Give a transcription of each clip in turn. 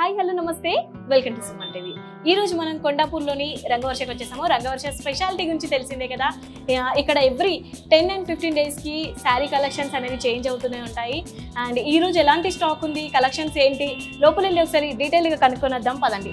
Hi hello నమస్తే welcome to Suman TV ఈ రోజు మనం కొండాపూర్లోని రంగవర్షకు వచ్చేసాము రంగవర్ష స్పెషాలిటీ గురించి తెలిసిందే కదా ఆ, ఇక్కడ ఎవ్రీ టెన్ అండ్ ఫిఫ్టీన్ డేస్కి శారీ కలెక్షన్స్ అనేవి చేంజ్ అవుతూనే ఉంటాయి అండ్ ఈ రోజు ఎలాంటి స్టాక్ ఉంది కలెక్షన్స్ ఏంటి లోపల వెళ్ళి ఒకసారి డీటెయిల్గా కనుక్కొని వద్దాం పదండి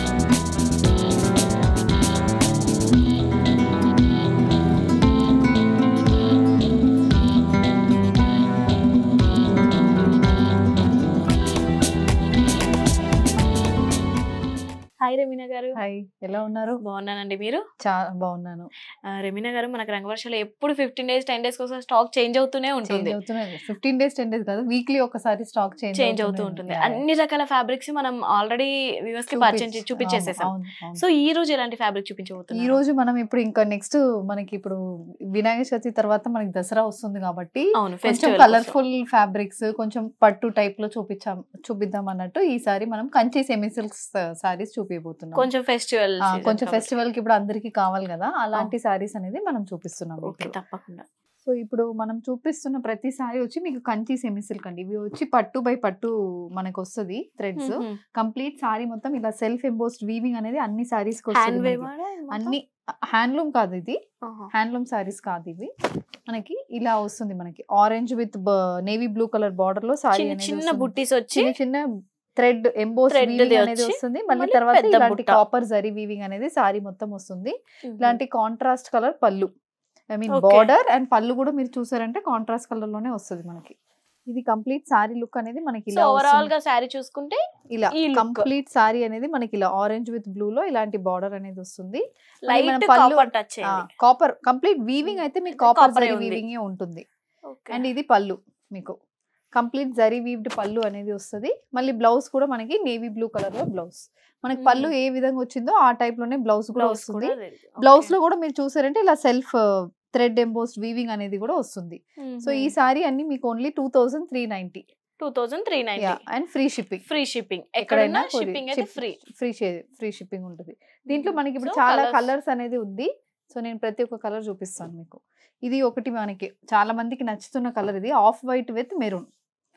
హాయ్ రెమీనా గారు హాయ్ ఎలా ఉన్నారు బాగున్నానండి మీరు చాలా బాగున్నాను ఆ, రెమీనా గారు మనకు రంగవర్షలో ఎప్పుడు ఫిఫ్టీన్ డేస్ టెన్ డేస్ కోసం స్టాక్ చేంజ్ అవుతూనే చేంజ్ ఉంటుంది అవుతున్నాయి ఫిఫ్టీన్ డేస్ టెన్ డేస్ కాదు వీక్లీ ఒకసారి స్టాక్ చేంజ్ చేంజ్ అవుతూ ఉంటుంది అన్ని రకాల ఫ్యాబ్రిక్స్ మనం ఆల్రెడీ వ్యూవర్స్ కి పర్చేజ్ చూపించేసేసాం సో ఈ రోజు ఎలాంటి ఫ్యాబ్రిక్ ఈ చూపించబోతున్నారు రోజు మనం ఇప్పుడు ఇంకా నెక్స్ట్ మనకి ఇప్పుడు వినాయక చవితి తర్వాత మనకి దసరా వస్తుంది కాబట్టి అవును కొంచెం ఫెస్టివల్ కలర్ఫుల్ ఫ్యాబ్రిక్స్ కొంచెం పట్టు టైప్ లో చూపించాం చూపిద్దాం అన్నట్టు ఈసారి మనం కంచి సెమీ సిల్క్ సారీస్ చూపించబోతున్నాం కొంచెం ఫెస్టివల్ ఆ, కొంచెం ఫెస్టివల్ కి ఇప్పుడు అందరికి కావాలి కదా అలాంటి సారీస్ అనేది మనం చూపిస్తున్నాం ఓకే ఇప్పుడు. తప్పకుండా సో ఇప్పుడు మనం చూపిస్తున్న ప్రతి సారీ వచ్చి మీకు కంచి సెమీ సిల్క్ అండి ఇవి వచ్చి పట్టు బై పట్టు మనకు వస్తుంది థ్రెడ్స్ కంప్లీట్ సారీ మొత్తం ఇలా సెల్ఫ్ ఎంబోస్డ్ వీవింగ్ అనేది అన్ని సారీస్ హ్యాండ్ వేవ్ అన్ని హ్యాండ్లూమ్ కాదు ఇది హ్యాండ్లూమ్ సారీస్ కాదు ఇవి మనకి ఇలా వస్తుంది మనకి orange with navy blue colour border లో సారీ చిన్న అనేది చిన్న వస్తుంది. బుట్టీస్ వచ్చి చిన్న చిన్న థ్రెడ్ ఎంబోస్ Thread ది అనేది వచ్చి, వస్తుంది మళ్ళీ మళ్ళీ తర్వాత పెద్ద ఇలాంటి బుట్ట. కాపర్ జరీ వీవింగ్ అనేది సారీ మొత్తం వస్తుంది ఇలాంటి కాంట్రాస్ట్ కలర్ పళ్ళు I mean Okay. Border and పళ్ళు కూడా మీరు చూసారంటే కాంట్రాస్ట్ కలర్ లోనే వస్తుంది మనకి ఇది కంప్లీట్ సారీ లుక్ అనేది మనకి సో ఇలా ఓవరాల్ వస్తుంది. గా శారీ చూసుకుంటే ఇలా ఈ look. కంప్లీట్ సారీ అనేది మనకి ఇలా ఆరెంజ్ విత్ బ్లూ లో ఇలాంటి బార్డర్ అనేది వస్తుంది మళ్ళీ లైట్ మనం పళ్ళు- copper touch copper complete weaving అయితే మీకు అయితే కాపర్ copper ఏ జరీ ఉంది. వీవింగ్ ఉంటుంది అండ్ ఇది పళ్ళు మీకు కంప్లీట్ జరీ వీవ్డ్ పళ్ళు అనేది వస్తుంది మళ్ళీ బ్లౌజ్ కూడా మనకి నేవీ బ్లూ కలర్ లో బ్లౌజ్ మనకి పళ్ళు ఏ విధంగా వచ్చిందో ఆ టైప్ లోనే బ్లౌజ్ కూడా బ్లౌజ్ వస్తుంది బ్లౌజ్ లో కూడా మీరు చూసారంటే ఇలా సెల్ఫ్ థ్రెడ్ ఎంబోస్డ్ వీవింగ్ అనేది కూడా వస్తుంది సో ఈ సారీ అన్ని మీకు only two thousand three ninety two thousand three ninety and free shipping free shipping ఎక్కడైనా ఎక్కడైనా షిప్పింగ్ అయితే ఫ్రీ ఫ్రీ ఫ్రీ షిప్పింగ్ ఉంటుంది దీంట్లో మనకి ఇప్పుడు So, చాలా colours- కలర్స్ అనేది ఉంది సో నేను ప్రతి ఒక్క కలర్ చూపిస్తాను మీకు ఇది ఒకటి మనకి చాలా మందికి నచ్చుతున్న కలర్ ఇది ఆఫ్ వైట్ విత్ మెరూన్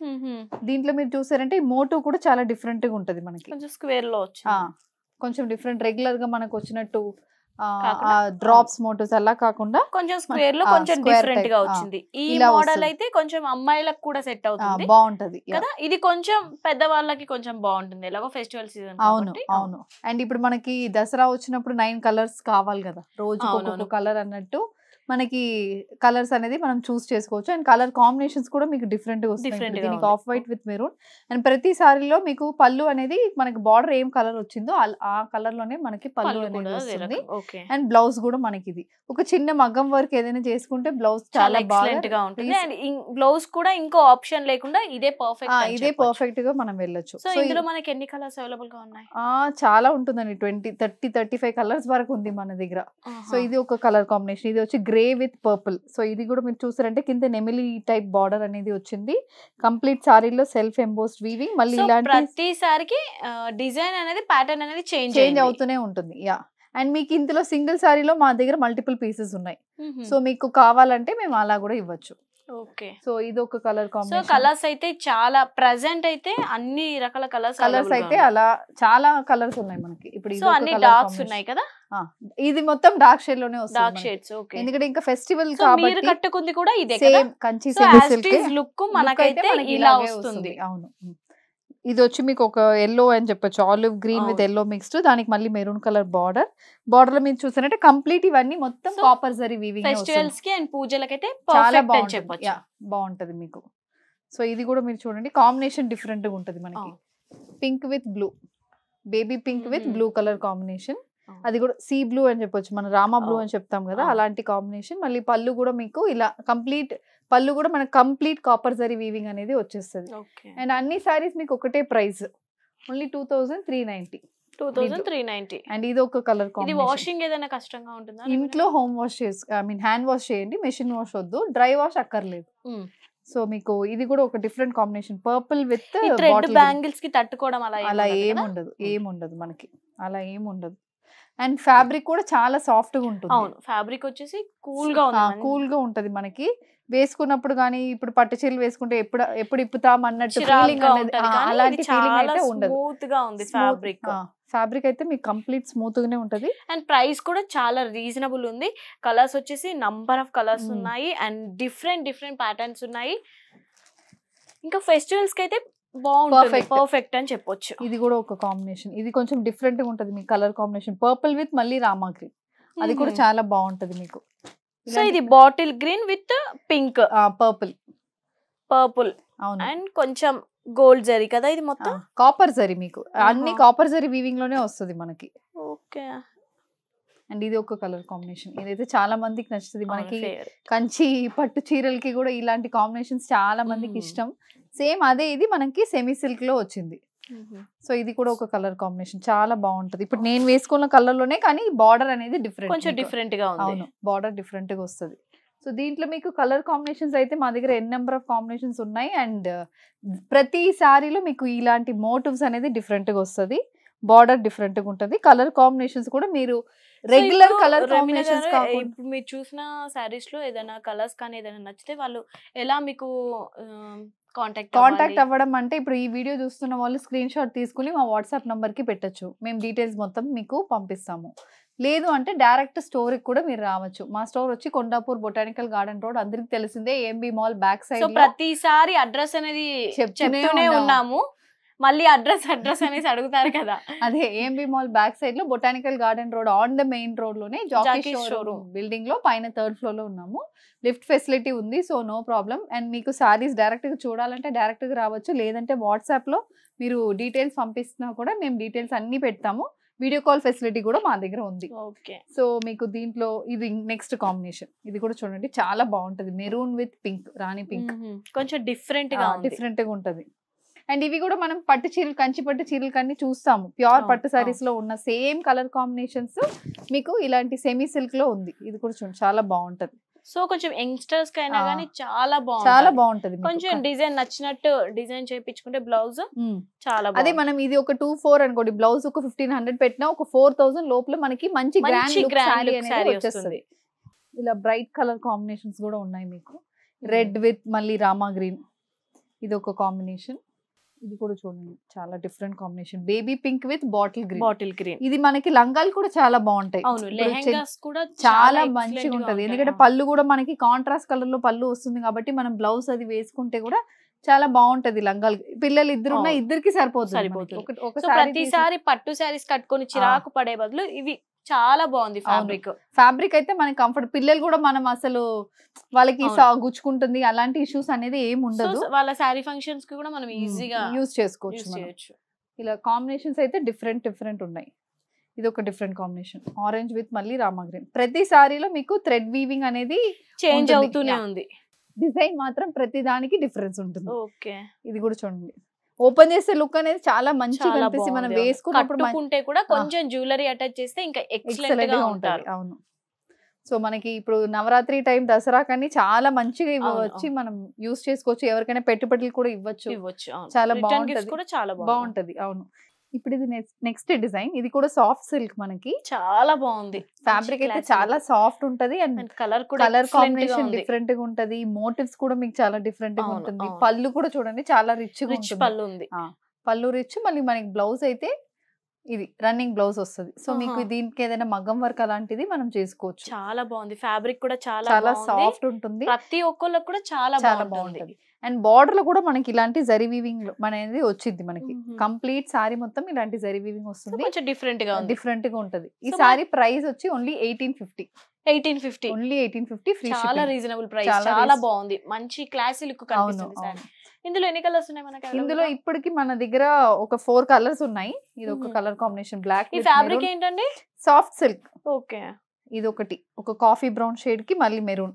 దీంట్లో మీరు చూసారంటే ఈ మోటో కూడా చాలా డిఫరెంట్ గా ఉంటది మనకి కొంచెం స్క్వేర్ లో ఆ, వచ్చింది కొంచెం డిఫరెంట్ రెగ్యులర్ గా మనకు వచ్చినట్టు కాకుండా, డ్రాప్స్ మోటోస్ అలా కాకుండా కొంచెం స్క్వేర్ లో ఆ, కొంచెం square డిఫరెంట్ type, గా ఆ, వచ్చింది ఈ ఇలా మోడల్ వస్తుంది. అయితే కొంచెం అమ్మాయిలకు కూడా సెట్ ఆ, అవుతుంది బాగుంటది yeah. కదా ఇది కొంచెం పెద్ద వాళ్ళకి కొంచెం బాగుంటుంది ఎలాగో ఫెస్టివల్ సీజన్ అవును అవును అండ్ ఇప్పుడు మనకి దసరా వచ్చినప్పుడు నైన్ కలర్స్ కావాలి కదా రోజు అవునవును. ఒక్కొక్క కలర్ అన్నట్టు మనకి కలర్స్ అనేది మనం చూస్ చేసుకోవచ్చు అండ్ కలర్ కాంబినేషన్స్ కూడా మీకు డిఫరెంట్ గా వస్తాయి Different ఇప్పుడు గా దీనికి ఉంది. Off white with maroon and ప్రతి సారీలో మీకు పళ్ళు అనేది మనకి బార్డర్ ఏం కలర్ వచ్చిందో ఆ- ఆ కలర్ లోనే మనకి పళ్ళు అనేది వస్తుంది ఓకే అండ్ బ్లౌజ్ కూడా మనకి ఇది ఒక చిన్న మగ్గం వర్క్ ఏదైనా చేసుకుంటే బ్లౌజ్ చాలా చాలా ఎక్సలెంట్ బాగా గా ఉంటుంది please- అండ్ బ్లౌజ్ కూడా ఇంకో ఆప్షన్ లేకుండా ఇదే ఆ, పర్ఫెక్ట్ ఇదే పర్ఫెక్ట్ గా మనం వెళ్ళొచ్చు సో ఇందులో మనకి ఎన్ని కలర్స్ అవైలబుల్ గా ఉన్నాయి ఆ చాలా ఉంటుందండి twenty thirty thirty five colours వరకు ఉంది మన దగ్గర సో ఇది ఒక కలర్ కాంబినేషన్ ఇది వచ్చి గ్రే విత్ పర్పుల్ సో ఇది కూడా మీరు చూసారంటే కింద నెమిలి టైప్ బార్డర్ అనేది వచ్చింది కంప్లీట్ సారీలో సెల్ఫ్ ఎంబోస్డ్ వీవింగ్ మళ్ళీ సో ఇలాంటి ప్రతిసారికి డిజైన్ అనేది ప్యాటర్న్ అనేది చేంజ్ చేంజ్ అవుతూనే ఉంటుంది యా అండ్ మీకు ఇందులో సింగిల్ సారీలో మా దగ్గర మల్టిపుల్ పీసెస్ ఉన్నాయి సో మీకు కావాలంటే మేము అలా కూడా ఇవ్వచ్చు ఓకే సో ఇది ఒక కలర్ సో కాంబినేషన్ కలర్స్ అయితే చాలా ప్రజెంట్ అయితే అన్ని రకాల కలర్స్ కలర్స్ అయితే అలా చాలా కలర్స్ ఉన్నాయి మనకి ఇప్పుడు ఇది సో ఒక అన్ని colour డార్క్స్ combination. ఉన్నాయి కదా ఆ, ఇది మొత్తం డార్క్ షేడ్ లోనే వస్తుంది డార్క్ మనకి. షేడ్స్ ఓకే ఎందుకంటే ఇంకా ఫెస్టివల్ సో మీరు కాబట్టి కట్టుకుంది కూడా ఇదే కదా same Kanchi so semi silk look మనకైతే మనకి ఇలా ఇలాగే వస్తుంది అవును ఉమ్. ఇది వచ్చి మీకు ఒక ఎల్లో అని చెప్పొచ్చు ఆలివ్ గ్రీన్ విత్ అవును. ఎల్లో మిక్స్డ్ దానికి మళ్ళీ మెరూన్ కలర్ బార్డర్ బార్డర్ లో మీరు చూసారంటే కంప్లీట్ ఇవన్నీ మొత్తం So, copper zari weaving festivals కి అండ్ పూజలకైతే చాలా పర్ఫెక్ట్ అని బాగుంటుంది చెప్పొచ్చు యా బాగుంటది మీకు సో ఇది కూడా మీరు చూడండి కాంబినేషన్ డిఫరెంట్ గా ఉంటది మనకి pink with blue baby pink with Mhm. Blue colour combination అవును. అది కూడా సీ బ్లూ అని చెప్పొచ్చు మన రామా బ్లూ అవును. అని చెప్తాం కదా అవును. అలాంటి కాంబినేషన్ మళ్ళీ పళ్ళు కూడా మీకు ఇలా కంప్లీట్ పళ్ళు కూడా మనకు కంప్లీట్ కాపర్ జరీ వీవింగ్ అనేది వచ్చేస్తుంది ఓకే అండ్ అన్ని సారీస్ మీకు ఒకటే price only two thousand three ninety two thousand three ninety and ఇది ఒక కలర్ ఇది కాంబినేషన్ వాషింగ్ ఏదైనా కష్టంగా ఉంటుందా ఇంట్లో హోమ్ వాష్ చేసు ఐ మీన్ హ్యాండ్ వాష్ చేయండి మెషిన్ వాష్ వద్దు డ్రై వాష్ అక్కర్లేదు Mm. సో మీకు ఇది కూడా ఒక డిఫరెంట్ కాంబినేషన్ పర్పుల్ విత్ ఈ థ్రెడ్ బ్యాంగిల్స్ కి తట్టుకోవడం అలా అలా ఏముండదు ఏం కదా? ఉండదు ఏం ఉండదు మనకి అలా ఏం ఉండదు అండ్ ఫ్యాబ్రిక్ కూడా చాలా సాఫ్ట్ గా ఉంటుంది అవును ఫ్యాబ్రిక్ వచ్చేసి కూల్ గా ఉంది కూల్ గా ఉంటది మనకి వేసుకున్నప్పుడు కానీ ఇప్పుడు పట్టు చీరలు వేసుకుంటే ఎప్పుడు ఎప్పుడు ఇప్పుతాం అన్నట్టు ఫీలింగ్ చిరాగ్గా అనేది ఉంటది ఆ, కానీ ఇది అలాంటి ఫీలింగ్ చాలా అయితే ఉండదు స్మూత్ గా ఉంది ఫ్యాబ్రిక్ ఫ్యాబ్రిక్ అయితే మీకు కంప్లీట్ స్మూత్ గానే ఉంటది అండ్ ప్రైస్ కూడా చాలా రీజనబుల్ ఉంది కలర్స్ వచ్చేసి నంబర్ ఆఫ్ కలర్స్ Mm. ఉన్నాయి అండ్ డిఫరెంట్ డిఫరెంట్ ప్యాటర్న్స్ ఉన్నాయి ఇంకా ఫెస్టివల్స్ కి అయితే బాగుంటుంది Perfect. పర్ఫెక్ట్ అని చెప్పొచ్చు ఇది కూడా ఒక కాంబినేషన్ ఇది కొంచెం డిఫరెంట్ గా ఉంటది మీ కలర్ కాంబినేషన్ పర్పుల్ విత్ మళ్ళీ రామా గ్రీన్ అది కూడా చాలా బాగుంటది మీకు సో ఇది bottle green with pink purple purple అవును అండ్ కొంచెం గోల్డ్ జరీ కదా ఇది మొత్తం కాపర్ జరీ మీకు అన్ని ఆహా. కాపర్ జరీ వీవింగ్ లోనే వస్తుంది మనకి ఓకే అండ్ ఇది ఒక కలర్ కాంబినేషన్ ఇదైతే చాలా మందికి నచ్చుతుంది మనకి కంచి పట్టు చీరలకి కూడా ఇలాంటి కాంబినేషన్స్ చాలా మందికి మ్మ్. ఇష్టం సేమ్ అదే ఇది మనకి సెమీ సిల్క్ లో వచ్చింది సో ఇది కూడా ఒక కలర్ కాంబినేషన్ చాలా బాగుంటది ఇప్పుడు నేను వేసుకున్న కలర్ లోనే కానీ బార్డర్ అనేది డిఫరెంట్ కొంచెం డిఫరెంట్ గా ఉంది అవును బార్డర్ డిఫరెంట్ గా వస్తుంది సో దీంట్లో మీకు కలర్ కాంబినేషన్స్ అయితే మా దగ్గర ఎన్ నెంబర్ ఆఫ్ కాంబినేషన్స్ ఉన్నాయి అండ్ ప్రతి సారీలో మీకు ఇలాంటి మోటివ్స్ అనేది డిఫరెంట్ గా వస్తుంది బార్డర్ డిఫరెంట్ గా ఉంటుంది కలర్ కాంబినేషన్స్ కూడా మీరు రెగ్యులర్ కలర్ కాంబినేషన్స్ కాకుండా ఇప్పుడు మీరు చూసిన సారీస్ లో ఏదైనా కలర్స్ కానీ ఏదైనా నచ్చితే వాళ్ళు ఎలా మీకు కాంటాక్ట్ కాంటాక్ట్ అవ్వడం అంటే ఇప్పుడు ఈ వీడియో చూస్తున్న వాళ్ళు స్క్రీన్ షాట్ తీసుకుని మా వాట్సాప్ నంబర్ కి పెట్టొచ్చు మేము డీటెయిల్స్ మొత్తం మీకు పంపిస్తాము లేదు అంటే డైరెక్ట్ స్టోర్ కి కూడా మీరు రావచ్చు మా స్టోర్ వచ్చి కొండాపూర్ బొటానికల్ గార్డెన్ రోడ్ అందరికి తెలిసిందే AMB mall back so side ప్రతిసారి అడ్రస్ అనేది చెప్తూనే చెప్తూనే ఉన్నాము. ఉన్నాము మళ్ళీ అడ్రస్ అడ్రస్ అనేసి అడుగుతారు కదా అదే ఏంబి మాల్ బ్యాక్ సైడ్ లో botanical garden road on the main road లోనే Jockey Jockey showroom showroom. Building లో పైన థర్డ్ ఫ్లోర్ లో ఉన్నాము లిఫ్ట్ ఫెసిలిటీ ఉంది సో నో ప్రాబ్లం అండ్ మీకు సారీస్ డైరెక్ట్ గా చూడాలంటే డైరెక్ట్ గా రావచ్చు లేదంటే వాట్సాప్ లో మీరు డీటెయిల్స్ పంపిస్తున్నా కూడా మేము డీటెయిల్స్ అన్ని పెడతాము వీడియో కాల్ ఫెసిలిటీ కూడా మా దగ్గర ఉంది ఓకే సో మీకు దీంట్లో ఇది నెక్స్ట్ కాంబినేషన్ ఇది కూడా చూడండి చాలా బాగుంటది maroon with pink rani pink కొంచెం డిఫరెంట్ గా ఉంది డిఫరెంట్ గా ఉంటది అండ్ ఇవి కూడా మనం పట్టు చీరలు కంచి పట్టు చీరలు కన్నీ చూస్తాము ప్యూర్ అవును, పట్టు సారీస్ లో ఉన్న సేమ్ కలర్ కాంబినేషన్స్ మీకు ఇలాంటి సెమీ సిల్క్ లో ఉంది ఇది కూడా చూడండి చాలా బాగుంటది సో కొంచెం యంగ్స్టర్స్ కైనా ఆ. కానీ చాలా చాలా బాగుంది బాగుంటది మీకు. కొంచెం డిజైన్ నచ్చినట్టు డిజైన్ చేయించుకుంటే బ్లౌజ్ ఉమ్. చాలా అదే బాగుంది. మనం ఇది ఒక టూ ఫోర్ అనుకోండి బ్లౌజ్ ఒక ఫిఫ్టీన్ హండ్రెడ్ పెట్టినా ఒక ఫోర్ థౌసండ్ లోపల మనకి మంచి గ్రాండ్ మంచి లుక్ grand సారీ look అనేది saree వచ్చేస్తుంది వస్తుంది. ఇలా బ్రైట్ కలర్ కాంబినేషన్స్ కూడా ఉన్నాయి మీకు రెడ్ విత్ మళ్ళీ రామా గ్రీన్ ఇది ఒక కాంబినేషన్ ఇది కూడా చూడండి చాలా different combination baby pink with bottle green bottle green ఇది మనకి లంగాలు కూడా చాలా బాగుంటాయి అవును ఇప్పుడు లెహెంగాస్ కూడా చాలా excellent మంచిగా గా ఉంటది ఉంటాయి. ఎందుకంటే ఆ. పళ్ళు కూడా మనకి కాంట్రాస్ట్ కలర్ లో పళ్ళు వస్తుంది కాబట్టి మనం బ్లౌజ్ అది వేసుకుంటే కూడా చాలా బాగుంటది లంగాలు పిల్లలు ఇద్దరు ఉన్న అవును. ఇద్దరికి సరిపోతుంది సరిపోతుంది. మనకి. ఒక- ఒక సో saree తీసి- ప్రతిసారి పట్టు శారీస్ కట్టుకొని చిరాకు పడే బదులు ఇవి చాలా బాగుంది ఫ్యాబ్రిక్ ఫ్యాబ్రిక్ అయితే మనకి కంఫర్ట్ పిల్లలు కూడా మనం అసలు వాళ్ళకి అవును. సా- గుచ్చుకుంటుంది అలాంటి ఇష్యూస్ అనేది ఏం ఉండదు వాళ్ళ శారీ ఫంక్షన్స్ కి కూడా మనం ఈజీగా యూజ్ చేసుకోవచ్చు యూజ్ మనం. చేయొచ్చు ఇలా కాంబినేషన్స్ అయితే డిఫరెంట్ డిఫరెంట్ ఉన్నాయి ఇది ఒక డిఫరెంట్ కాంబినేషన్ ఆరెంజ్ విత్ మళ్ళీ రామా గ్రీన్ ప్రతి సారీలో మీకు థ్రెడ్ వీవింగ్ అనేది చేంజ్ ఉంటుంది. అవుతూనే Yeah. ఉంది డిజైన్ మాత్రం ప్రతి దానికి డిఫరెన్స్ ఉంటుంది ఓకే ఇది కూడా చూడండి ఓపెన్ చేసే లుక్ అనేది చాలా మంచిగా చాలా కనిపిస్తుంది మనం బాగుంది. వేసుకున్నప్పుడు మన- కట్టుకుంటే కూడా కొంచెం జ్యువెలరీ అటాచ్ చేస్తే ఇంకా ఎక్సలెంట్ ఎక్సలెంట్ గా గా ఉంటారు ఉంటుంది అవును సో మనకి ఇప్పుడు నవరాత్రి టైం దసరా కానీ చాలా మంచిగా ఇవి అవును, వచ్చి మనం యూస్ చేసుకోవచ్చు ఎవరికైనా పెట్టుబడులు కూడా ఇవ్వచ్చు ఇవ్వచ్చు అవును. చాలా Return బాగుంటది. gifts కూడా చాలా బాగుంది బాగుంటది అవును ఇప్పుడు ఇది నెక్స్ట్ డిజైన్ ఇది కూడా సాఫ్ట్ సిల్క్ మనకి చాలా బాగుంది ఫ్యాబ్రిక్ అయితే చాలా సాఫ్ట్ ఉంటది అండ్ కలర్ కూడా కలర్ excellent గా కాంబినేషన్ ఉంది. డిఫరెంట్ గా ఉంటది మోటివ్స్ కూడా మీకు చాలా డిఫరెంట్ గా అవును, ఉంటుంది అవును. పళ్ళు కూడా చూడండి చాలా రిచ్ గా రిచ్ ఉంటుంది పళ్ళు ఉంది పళ్ళు రిచ్ మళ్ళీ మనకి బ్లౌజ్ అయితే ఇది రన్నింగ్ బ్లౌజ్ వస్తుంది సో మీకు ఆహా. దీనికి ఏదైనా మగ్గం వర్క్ అలాంటిది మనం చేసుకోవచ్చు చాలా బాగుంది ఫ్యాబ్రిక్ కూడా చాలా చాలా బాగుంది సాఫ్ట్ ఉంటుంది ప్రతి ఒక్కళ్ళకి కూడా చాలా చాలా బాగుంటుంది బాగుంటది అండ్ బార్డర్ లో కూడా మనకి ఇలాంటి జరీ వీవింగ్ అనేది వచ్చింది మనకి మ్మ్. కంప్లీట్ సారీ మొత్తం ఇలాంటి జరీ వీవింగ్ సో వస్తుంది కొంచెం డిఫరెంట్ గా ఉంది డిఫరెంట్ గా ఉంటది ఈ So, సారీ ప్రైస్ వచ్చి only eighteen fifty eighteen fifty only eighteen fifty free చాలా రీజనబుల్ ప్రైస్ చాలా చాలా reason- బాగుంది మంచి క్లాసీ లుక్ అవును కనిపిస్తుంది సార్ అవును. ఇందులో ఎన్ని కలర్స్ ఉన్నాయి మనకి available ఇందులో గా? ఇప్పటికి మన దగ్గర ఒక ఫోర్ కలర్స్ ఉన్నాయి ఇది ఒక మ్మ్. కలర్ కాంబినేషన్ బ్లాక్ ఈ ఫ్యాబ్రిక్ ఏంటండి సాఫ్ట్ సిల్క్ ఓకే ఇది ఒకటి ఒక కాఫీ బ్రౌన్ షేడ్ కి మళ్ళీ మెరూన్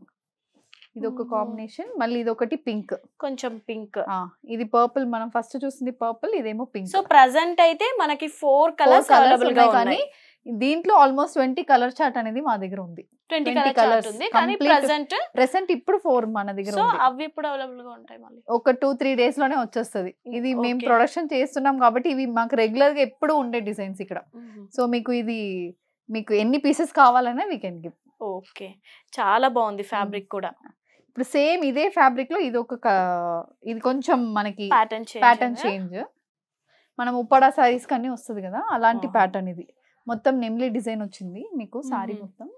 ఇది ఒక మ్మ్. కాంబినేషన్ మళ్ళీ ఇది ఒకటి పింక్ కొంచెం పింక్ ఇది పర్పుల్ మనం ఫస్ట్ చూసింది పర్పుల్ ఇదేమో పింక్ సో ప్రెసెంట్ అయితే మనకి ఫోర్ కలర్స్ colours అవైలబుల్ గా ఉన్నాయి కానీ ఉన్నాయి దీంట్లో ఆల్మోస్ట్ ట్వంటీ కలర్ చార్ట్ అనేది మా దగ్గర ఉంది ట్వంటీ 20 కలర్ colours, చార్ట్ ఉంది కానీ complete. ప్రెసెంట్ ప్రెసెంట్ ఇప్పుడు ఫోర్ మన దగ్గర సో ఉంది అవి ఎప్పుడు అవైలబుల్ గా ఉంటాయి మళ్ళీ ఒక టూ త్రీ డేస్ లోనే వచ్చేస్తుంది ఇది మేము Okay. ప్రొడక్షన్ చేస్తున్నాం కాబట్టి ఇవి మాకు రెగ్యులర్ గా ఎప్పుడు ఉండే డిజైన్స్ ఇక్కడ సో మీకు ఇది మీకు ఎన్ని పీసెస్ కావాలన్నా వీ కెన్ గివ్ ఓకే చాలా బాగుంది ఫ్యాబ్రిక్ కూడా ఇప్పుడు సేమ్ ఇదే ఫ్యాబ్రిక్ లో ఇది ఒక క- ఇది కొంచెం మనకి ప్యాటర్న్ ప్యాటర్న్ చేంజ్ మనం ఉప్పాడా సారీస్ కన్నీ వస్తుంది కదా అలాంటి ఆహా. ప్యాటర్న్ ఇది మొత్తం నెమ్లీ డిజైన్ వచ్చింది మీకు సారీ మ్మ్. మొత్తం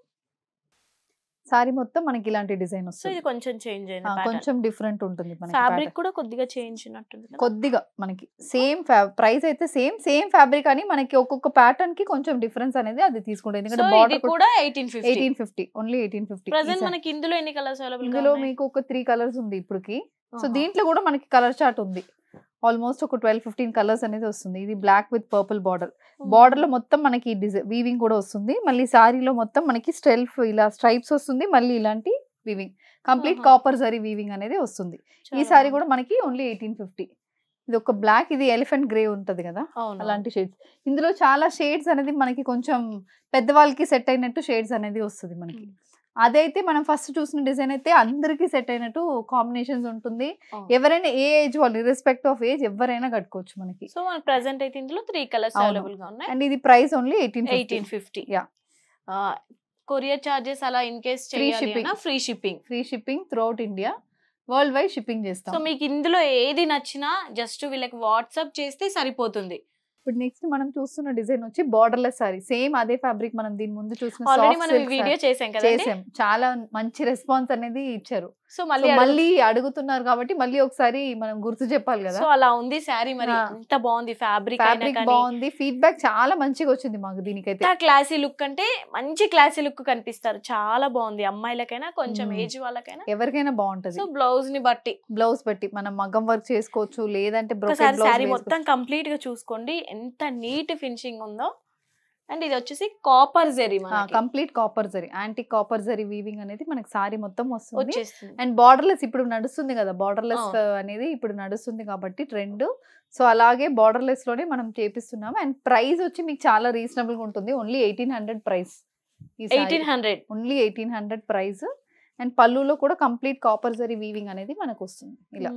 సారీ మొత్తం మనకి ఇలాంటి డిజైన్ సో వస్తుంది ఇది కొంచెం చేంజ్ ఆ, అయింది కొంచెం డిఫరెంట్ ఉంటుంది మనకి ఫ్యాబ్రిక్ pattern. కూడా కొద్దిగా చేంజ్ ఉన్నట్టుంది కదా? కొద్దిగా మనకి సేమ్ ప్రైస్ అయితే సేమ్ సేమ్ ఫ్యాబ్రిక్ అని మనకి ఒక్కొక్క ప్యాటర్న్ కి కొంచెం డిఫరెన్స్ అనేది అది తీసుకుంటుంది సో ఎందుకంటే ఇది బార్డర్ కూడా eighteen fifty eighteen fifty only eighteen fifty present మనకి ఇందులో ఎన్ని కలర్స్ అవైలబుల్ ఇందులో మీకు ఒక త్రీ కలర్స్ ఉంది ఇప్పటికి సో దీంట్లో కూడా మనకి కలర్ చార్ట్ ఉంది ఆల్మోస్ట్ ఒక ట్వెల్వ్ ఫిఫ్టీన్ కలర్స్ అనేది వస్తుంది ఇది black with purple border border లో మొత్తం మనకి డిజైన్ వీవింగ్ కూడా వస్తుంది మళ్ళీ సారీలో మొత్తం మనకి స్టెల్ఫ్ ఇలా స్ట్రైప్స్ వస్తుంది మళ్ళీ ఇలాంటి వీవింగ్ కంప్లీట్ ఆహా. కాపర్ జరీ వీవింగ్ అనేది వస్తుంది ఈ సారీ కూడా మనకి ఓన్లీ ఎయిటీన్ ఫిఫ్టీ ఇది ఒక బ్లాక్ ఇది ఎలిఫెంట్ గ్రే ఉంటది కదా అవును అలాంటి షేడ్స్ ఇందులో చాలా షేడ్స్ అనేది మనకి కొంచెం పెద్దవాళ్ళకి సెట్ అయినట్టు షేడ్స్ అనేది వస్తుంది మనకి మ్మ్. అదైతే మనం ఫస్ట్ చూసిన డిజైన్ అయితే అందరికీ సెట్ అయినట్టు కాంబినేషన్స్ ఉంటుంది అవును. ఎవరైనా ఏ ఏజ్ వాళ్ళు రెస్పెక్ట్ ఆఫ్ ఏజ్ ఎవరైనా కట్టుకోవచ్చు మనకి సో మనకి ప్రెసెంట్ అయితే ఇందులో త్రీ కలర్స్ అవును. అవైలబుల్ గా ఉన్నాయి అండ్ ఇది price only eighteen eighteen fifty Yeah. Courier charges అలా ఇన్ కేస్ Free చేయాలి shipping. Free shipping free shipping throughout India worldwide shipping చేస్తాం సో మీకు ఇందులో ఏది నచ్చినా జస్ట్ వీళ్ళకి వాట్సాప్ చేస్తే సరిపోతుంది ఇప్పుడు నెక్స్ట్ మనం చూస్తున్న డిజైన్ వచ్చి బార్డర్లెస్ సారీ సేమ్ అదే ఫ్యాబ్రిక్ మనం దీని ముందు చూసిన ఆల్రెడీ soft మనం ఈ silk వీడియో saree చేసాం కదా చేసాం చాలా మంచి రెస్పాన్స్ అనేది ఇచ్చారు సో So, మళ్ళీ మళ్ళీ అడుగుతున్నారు కాబట్టి మళ్ళీ ఒకసారి మనం గుర్తు చెప్పాలి కదా సో అలా ఉంది శారీ మరి ఆ. అంత బాగుంది ఫ్యాబ్రిక్ అయినా ఫ్యాబ్రిక్ కానీ బాగుంది ఫీడ్బ్యాక్ చాలా మంచిగా వచ్చింది మాకు దీనికైతే ఎంత క్లాసీ లుక్ అంటే మంచి క్లాసీ లుక్ కనిపిస్తారు చాలా బాగుంది అమ్మాయిలకైనా కొంచెం మ్మ్. ఏజ్ వాళ్ళకైనా ఎవరికైనా బాగుంటది సో బ్లౌజ్ ని బట్టి బ్లౌజ్ బట్టి మనం మగ్గం వర్క్ చేసుకోవచ్చు లేదంటే ఒకసారి శారీ బ్రోకెట్ మొత్తం కంప్లీట్ గా చూసుకోండి ఎంత నీట్ ఫినిషింగ్ ఉందో అండ్ ఇది వచ్చేసి కాపర్ జెరీ మనకి కంప్లీట్ కాపర్ జరీ యాంటీ కాపర్ జరీ వీవింగ్ అనేది మనకి సారీ మొత్తం వస్తుంది వచ్చేస్తుంది అండ్ బార్డర్లెస్ ఇప్పుడు నడుస్తుంది కదా బార్డర్లెస్ అవును. అనేది ఇప్పుడు నడుస్తుంది కాబట్టి ట్రెండ్ సో అలాగే బార్డర్లెస్ లోనే మనం చేపిస్తున్నాము అండ్ ప్రైస్ వచ్చి మీకు చాలా రీజనబుల్ గా ఉంటుంది only eighteen hundred price eighteen hundred only eighteen hundred price and పళ్ళులో కూడా కంప్లీట్ కాపర్ జరీ వీవింగ్ అనేది మనకు వస్తుంది ఇలా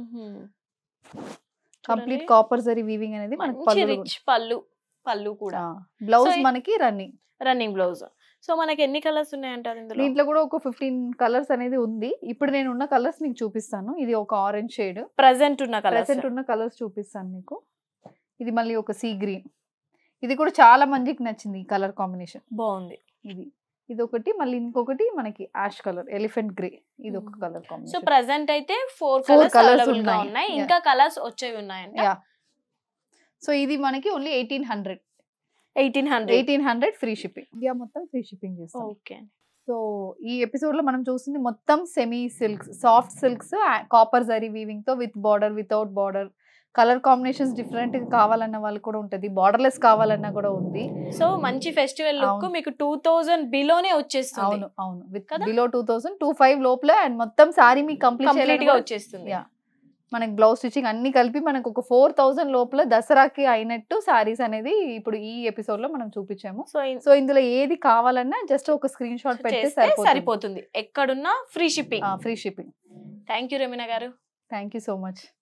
కంప్లీట్ కాపర్ జరీ వీవింగ్ అనేది మనకు మంచి పళ్ళు రిచ్ పళ్ళు పళ్ళు కూడా బ్లౌజ్ So, మనకి రన్నింగ్ రన్నింగ్ బ్లౌజ్ సో మనకి ఎన్ని కలర్స్ ఉన్నాయంటారు ఇందులో దీంట్లో కూడా ఒక ఫిఫ్టీన్ కలర్స్ అనేది ఉంది ఇప్పుడు నేను ఉన్న కలర్స్ మీకు చూపిస్తాను ఇది ఒక ఆరెంజ్ షేడ్ ప్రెసెంట్ ఉన్న కలర్స్ ప్రెసెంట్ ఉన్న కలర్స్ చూపిస్తాను మీకు ఇది మళ్ళీ ఒక సీ గ్రీన్ ఇది కూడా చాలా మందికి నచ్చింది ఈ కలర్ కాంబినేషన్ బాగుంది ఇది ఇది ఒకటి మళ్ళీ ఇంకొకటి మనకి యాష్ కలర్ ఎలిఫెంట్ గ్రే ఇది ఒక Mhm. Colour so combination present అయితే four Four colours colours available గా ఉన్నాయి. ఉన్నాయి Yeah. ఇంకా కలర్స్ వచ్చేవి ఉన్నాయంట యా సో ఇది మనకి only eighteen hundred eighteen hundred eighteen hundred free shipping India మొత్తం ఫ్రీ షిప్పింగ్ చేస్తాం ఓకే సో ఈ ఎపిసోడ్ లో మనం చూస్తుంది మొత్తం semi silks soft silks copper zari weaving తో with border without border colour combinations different కావాలన్న వాళ్ళు కూడా ఉంటది బార్డర్లెస్ కావాలన్నా కూడా ఉంది సో మంచి ఫెస్టివల్ లుక్ అవును. మీకు టూ థౌజండ్ బిలోనే వచ్చేస్తుంది అవును అవును విత్ కదా? Below two thousand two five లోపల అండ్ మొత్తం సారీ మీకు కంప్లీట్ గా కంప్లీట్ వచ్చేస్తుంది Yeah. మనకి బ్లౌజ్ స్టిచ్చింగ్ అన్ని కలిపి మనకు ఒక ఫోర్ థౌసండ్ లోపల దసరాకి అయినట్టు సారీస్ అనేది ఇప్పుడు ఈ ఎపిసోడ్ లో మనం చూపించాము సో సో ఇందులో ఏది కావాలన్నా జస్ట్ ఒక స్క్రీన్ షాట్ పెడితే చేస్తే సరిపోతుంది సరిపోతుంది ఎక్కడున్నా free shipping free shipping thank you Ramina garu thank you so much